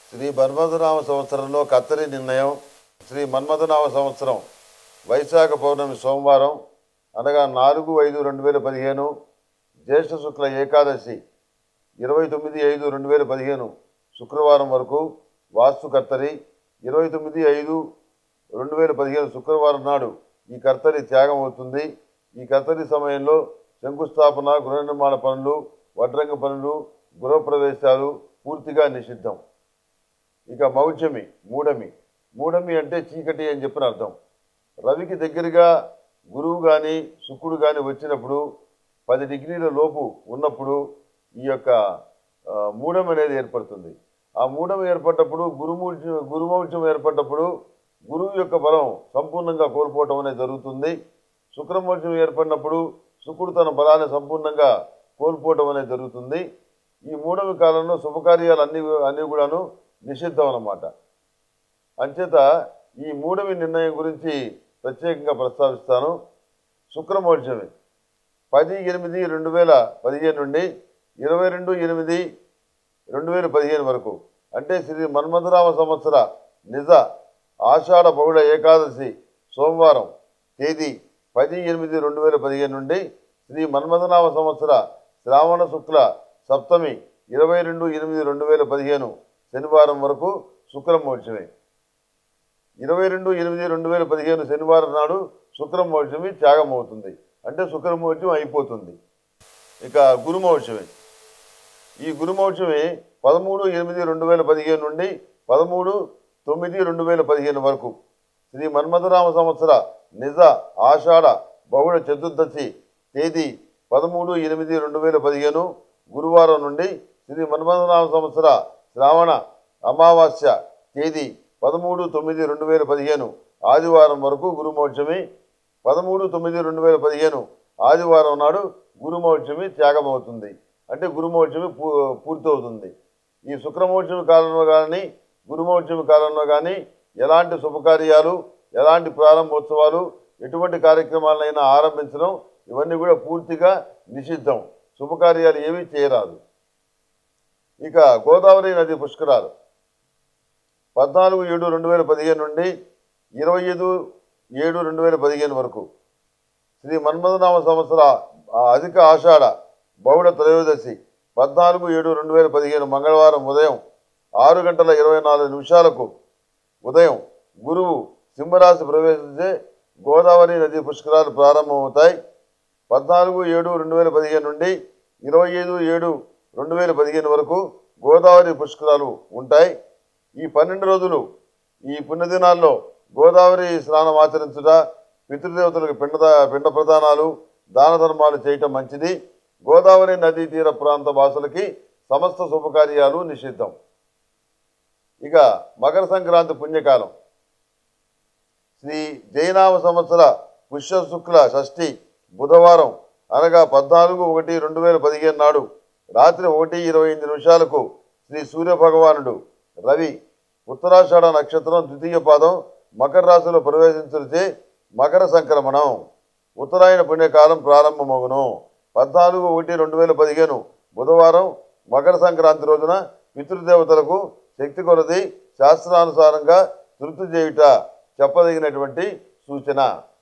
శ్రీ మన్మథనామ సంవత్సరంలో కత్తరి నిర్ణయం శ్రీ మన్మథనామ సంవత్సరం వైశాఖ పౌర్ణమి సోమవారం అనగా నాలుగు ఐదు రెండు వేల పదిహేను జ్యేష్ఠ శుక్ల ఏకాదశి ఇరవై తొమ్మిది ఐదు రెండు వేల పదిహేను శుక్రవారం వరకు వాస్తు కర్తరి ఇరవై తొమ్మిది ఐదు రెండు వేల పదిహేను శుక్రవారం నాడు ఈ కర్తరి త్యాగం అవుతుంది ఈ కర్తరి సమయంలో శంకుస్థాపన గృహ నిర్మాణ పనులు వడ్రంగ పనులు గృహప్రవేశాలు పూర్తిగా నిషిద్ధం ఇక మౌఢ్యమి మూఢమి మూఢమి అంటే చీకటి అని చెప్పిన అర్థం రవికి దగ్గరగా గురువు కానీ శుక్రుడు కానీ వచ్చినప్పుడు పది డిగ్రీల లోపు ఉన్నప్పుడు ఈ యొక్క ఆ, మూఢం అనేది ఏర్పడుతుంది ఆ మూఢం ఏర్పడ్డప్పుడు గురుమూర్చం గురుమౌఢ్యం ఏర్పడ్డప్పుడు గురువు యొక్క బలం సంపూర్ణంగా కోల్పోవటం అనేది జరుగుతుంది శుక్రమౌఢ్యం ఏర్పడినప్పుడు శుక్రుడు తన బలాన్ని సంపూర్ణంగా కోల్పోవటం అనేది జరుగుతుంది ఈ మూడవ కాలంలో శుభకార్యాలు అన్ని అన్ని కూడాను నిషిద్ధం అన్నమాట అంచేత ఈ మూడవి నిర్ణయం గురించి ప్రత్యేకంగా ప్రస్తావిస్తాను శుక్రమోర్చమి పది ఎనిమిది రెండు వేల పదిహేను నుండి ఇరవై రెండు ఎనిమిది రెండు వేల పదిహేను వరకు అంటే శ్రీ మన్మథరామ సంవత్సర నిజ ఆషాఢ బహుళ ఏకాదశి సోమవారం తేదీ పది ఎనిమిది రెండు వేల పదిహేను నుండి శ్రీ మన్మథనామ సంవత్సర శ్రావణ శుక్ల సప్తమి ఇరవై రెండు ఎనిమిది రెండు వేల పదిహేను శనివారం వరకు శుక్రమోర్చమే ఇరవై రెండు ఎనిమిది రెండు వేల పదిహేను శనివారం నాడు శుక్రమోర్చమి త్యాగం అవుతుంది అంటే శుక్రమోర్చం అయిపోతుంది ఇక గురుమోర్చమి ఈ గురుమోర్చమి పదమూడు ఎనిమిది రెండు వేల పదిహేను నుండి పదమూడు తొమ్మిది రెండు వేల పదిహేను వరకు శ్రీ మన్మథరామ సంవత్సర నిజ ఆషాఢ బహుళ చతుర్దశి తేదీ పదమూడు ఎనిమిది రెండు వేల పదిహేను గురువారం నుండి శ్రీ మన్మథరామ సంవత్సర శ్రావణ అమావాస్య తేదీ పదమూడు తొమ్మిది రెండు వేల పదిహేను ఆదివారం వరకు గురుమోక్షమి పదమూడు తొమ్మిది రెండు వేల పదిహేను ఆదివారం నాడు గురుమోక్షమి త్యాగమవుతుంది అంటే గురుమోక్షమి పూ పూర్తవుతుంది ఈ శుక్రమోక్షమి కాలంలో కానీ గురుమోక్షమి కాలంలో కానీ ఎలాంటి శుభకార్యాలు ఎలాంటి ప్రారంభోత్సవాలు ఎటువంటి కార్యక్రమాలైనా ఆరంభించడం ఇవన్నీ కూడా పూర్తిగా నిషిద్ధం శుభకార్యాలు ఏమీ చేయరాదు ఇక గోదావరి నది పుష్కరాలు పద్నాలుగు ఏడు రెండు వేల పదిహేను నుండి ఇరవై ఐదు ఏడు రెండు వేల పదిహేను వరకు శ్రీ మన్మథనామ సంవత్సర ఆ అధిక ఆషాఢ బహుళ త్రయోదశి పద్నాలుగు ఏడు రెండు వేల పదిహేను మంగళవారం ఉదయం ఆరు గంటల ఇరవై నాలుగు నిమిషాలకు ఉదయం గురువు సింహరాశి ప్రవేశించే గోదావరి నది పుష్కరాలు ప్రారంభమవుతాయి పద్నాలుగు ఏడు రెండు వేల పదిహేను నుండి ఇరవై ఐదు ఏడు రెండు వేల పదిహేను వరకు గోదావరి పుష్కరాలు ఉంటాయి ఈ పన్నెండు రోజులు ఈ పుణ్యదినాల్లో గోదావరి స్నానం ఆచరించుట పితృదేవతలకు పిండ పిండ ప్రదానాలు దాన ధర్మాలు చేయటం మంచిది గోదావరి నదీ తీర ప్రాంత వాసులకి సమస్త శుభకార్యాలు నిషిద్ధం ఇక మకర సంక్రాంతి పుణ్యకాలం శ్రీ జైనామ సంవత్సర పుష్య శుక్ల షష్ఠి బుధవారం అనగా పద్నాలుగు ఒకటి రెండు వేల పదిహేను నాడు రాత్రి ఒకటి ఇరవై ఎనిమిది నిమిషాలకు శ్రీ సూర్య భగవానుడు రవి ఉత్తరాషాఢ నక్షత్రం ద్వితీయ పాదం మకర రాశిలో ప్రవేశించే మకర సంక్రమణం ఉత్తరాయణ పుణ్యకాలం ప్రారంభమగును పద్నాలుగు ఒకటి రెండు వేల పదిహేను బుధవారం మకర సంక్రాంతి రోజున పితృదేవతలకు శక్తి కొలది శాస్త్రానుసారంగా తృప్తి చేయుట చెప్పదగినటువంటి సూచన